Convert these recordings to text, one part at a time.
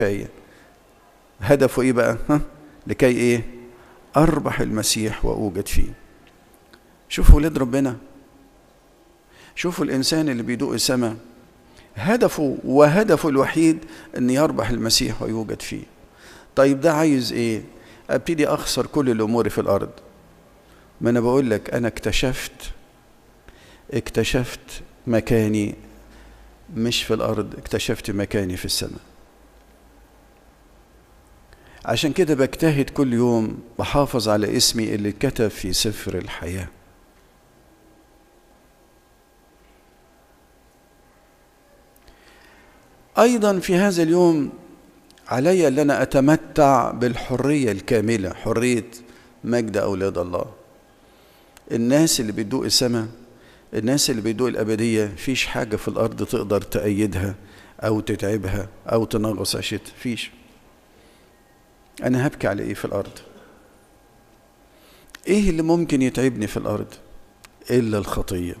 كفاية هدفه ايه بقى ها؟ لكي ايه اربح المسيح واوجد فيه شوفوا ولاد ربنا شوفوا الانسان اللي بيدوق السماء هدفه وهدفه الوحيد ان يربح المسيح ويوجد فيه طيب ده عايز ايه ابتدي اخسر كل الامور في الارض ما انا بقول لك انا اكتشفت اكتشفت مكاني مش في الارض اكتشفت مكاني في السماء عشان كده بجتهد كل يوم بحافظ على اسمي اللي اتكتب في سفر الحياه ايضا في هذا اليوم علي ان انا اتمتع بالحريه الكامله حريه مجد اولاد الله الناس اللي بتدوق السماء الناس اللي بيدوق الابديه فيش حاجه في الارض تقدر تأيدها او تتعبها او تنغص عشت فيش انا هبكي على ايه في الارض ايه اللي ممكن يتعبني في الارض الا الخطيه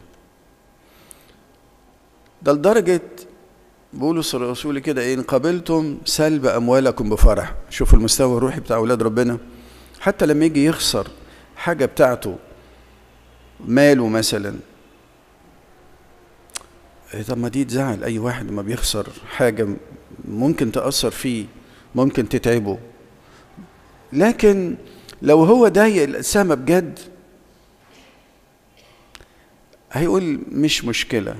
ده لدرجه بولس الرسول كده ايه ان قبلتم سلب اموالكم بفرح شوفوا المستوى الروحي بتاع اولاد ربنا حتى لما يجي يخسر حاجه بتاعته ماله مثلا إيه طب ما دي تزعل اي واحد لما بيخسر حاجه ممكن تاثر فيه ممكن تتعبه لكن لو هو ضايق السما بجد هيقول مش مشكله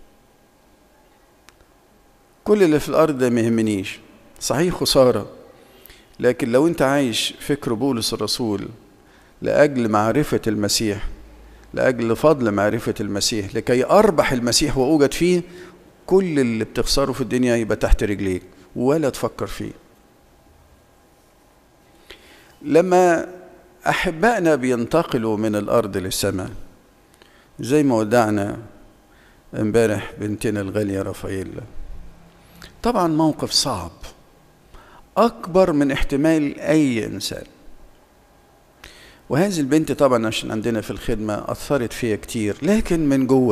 كل اللي في الارض ده ما يهمنيش صحيح خساره لكن لو انت عايش فكر بولس الرسول لاجل معرفه المسيح لاجل فضل معرفه المسيح لكي اربح المسيح واوجد فيه كل اللي بتخسره في الدنيا يبقى تحت رجليك ولا تفكر فيه لما احبائنا بينتقلوا من الارض للسماء زي ما ودعنا امبارح بنتنا الغاليه رافائيل طبعا موقف صعب اكبر من احتمال اي انسان وهذه البنت طبعا عشان عندنا في الخدمه اثرت فيا كتير لكن من جوه